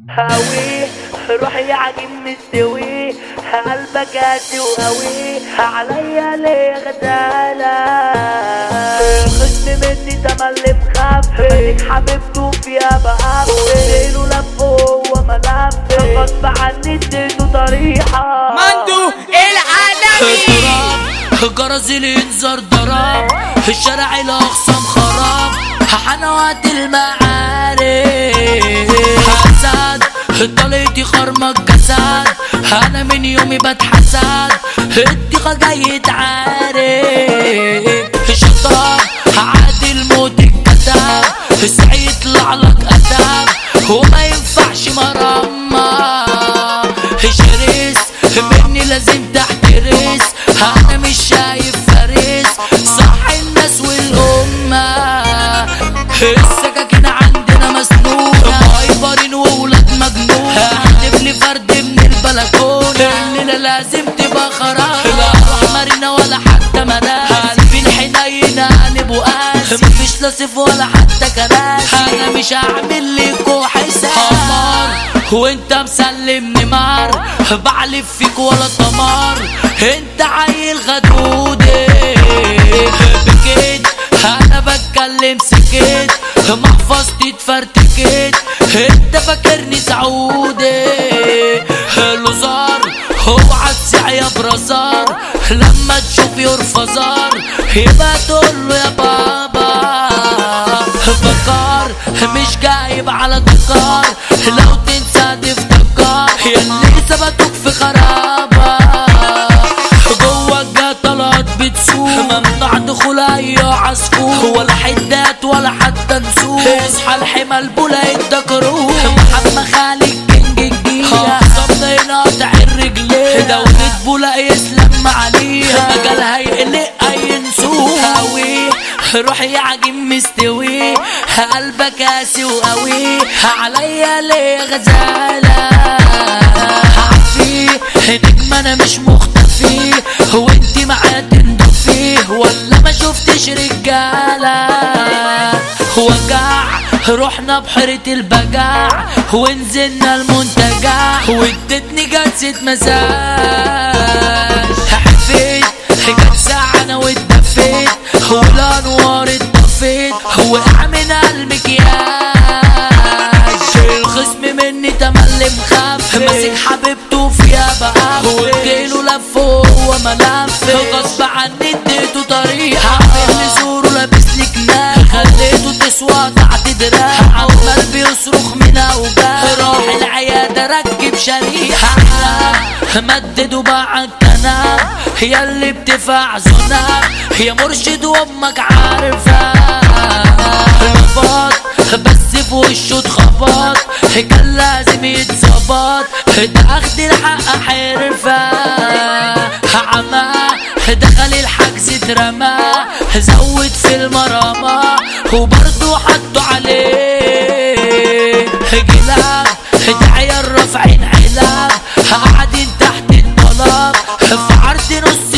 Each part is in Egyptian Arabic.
هاوي روحي يا عجين مستوي قلبك قاسي وقوي عليا ليه غزالة خصم مني تملي مخاف بيك حبيبته فيها بقف ليله لف وهو ملف غصب عني اديته طريحة مندو العالمي جرس الانذار ضرب الشارع الاقسام خراب حنوات المعارف حسد طليتي خرمك جسد انا من يومي بتحسد الدقة جاي تعارف شطار عادي الموت الكتاب السعي يطلع لك اداب وما ينفعش مرمى شريس مني لازم تحترس انا مش شايف فارس صح الناس والامه السكاكين عندنا مسنونه هايبرين وولاد مجنون هحدف لي فرد من البلكونه الليله لازم تبقى خراب لا اروح مارينا ولا حتى مراس قلبي الحنين قلب وقاسي مفيش لا سيف ولا حتى كراسي انا مش هعمل لكوا حساب حمار وانت مسلمني مار بعلف فيك ولا طمار انت عيل غدودي بكيت انا بتكلم سكت محفظتي اتفرتكت انت فاكرني سعودي لوزار اوعى تسع يا برازار لما تشوف يرفزار يبقى تقول له يا بابا بكار مش جايب على دكار لو تنسى تفتكر ياللي ثبتوك في خرابة جوه الجطلات بتسوق ممنوع دخول اي عسكور ولا حدات ولا حتى نسوق اصحى الحمل بولا الدكروه محمد خالد كينج الجيلة صبنا ينقطع الرجلين دولة بولا يسلم عليها مجالها يقلق اي نسوق هاوي روحي يا عجين مستوي قلبك قاسي وقوي عليا ليه غزالة عفي نجم انا مش مختفي هو انت معايا تندفي ولا ما شفتش رجالة وجع رحنا بحيرة البجاع ونزلنا المنتجع وادتني جلسة مساج حفيت جت ساعة انا واتدفيت والانوار اتطفيت وقع من المكياج الخصم مني تملي مخاف ماسك حبيبته فيها بقى واديله لف وهو ملف غصب عني اديته طريقة عامل زوره لابس لي كناح خليته تسوى تحت دراع عمال بيصرخ من اوجاع راح العيادة ركب شريحة مدد وباع الكناب هي اللي بتفع زناب هي مرشد وامك عارفة خبط بس في وشه اتخبط كان لازم يتظبط ده اخد الحق حرفة عمى دخل الحجز اترمى زود في المرمى وبرضه حطوا عليه جلاب دعية رافعين علاب قاعدين تحت الطلب في عرض نص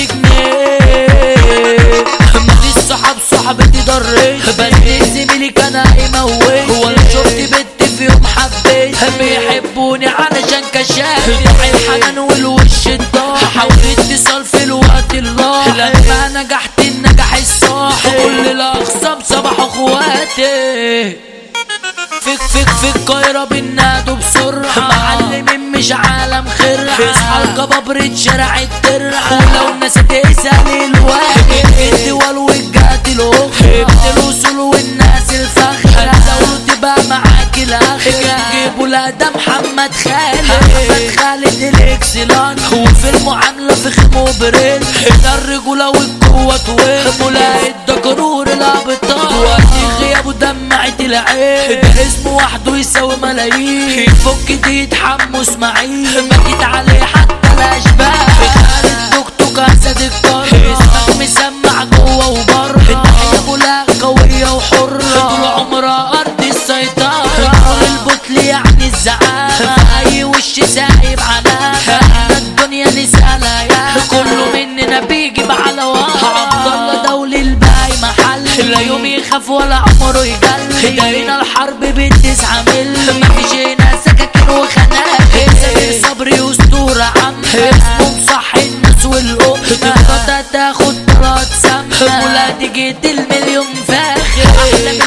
جنيه ماليش صحاب صحبتي ضريت بس زميلي كان هيموت ولا شفت بنت في يوم حبيت بيحبوني علشان كشاف ضحي الحنان والوش الضاح حاول اتصال في الوقت الله لما نجحت النجاح الصاح كل الاخصام صباح اخواتي فيك فيك في القاهرة بنادوا بسرعة معلمين مش عالم خرعة اصحى الكبابرة شارع الترعة ولو نسيت اسأل الواحد الدول والجهات الأخرى الوصول والناس الفخرة هتزاولوا تبقى معاك الآخرة جيبوا لها محمد خالد محمد خالد الاكسلان وفي المعاملة في خيمه بريل هنا الرجولة والقوة تويل ملاقي الدكرور الابطال وقت غيابه دمعت العين ده اسمه وحده يساوي ملايين يفك دي يتحموا اسماعيل مجيت عليه حتى الاشباح خالد توك اسد القرن اسمك مسمع جوه وبره التحية بولا قوية وحرة طول عمرها ارض السيطرة طول البطل يعني الزعامة اي وش سايب علامة احنا الدنيا نسألها يا كله مننا بيجي على ورا عبد الله دولي الباقي محل لا يوم يخاف ولا عمره يجلي دارينا الحرب بالتسعة مل مفيش هنا سكاكين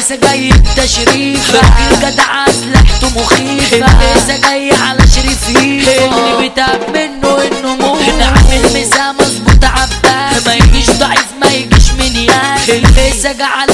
الفيسة جاي بتشريف راجل جدع اسلحته مخيفة الفيسة جاي على شريفين اللي بتعب منه انه موت نعمل مسا مظبوط عباس ما يجيش ضعيف ما يجيش مليان الفيسة جعل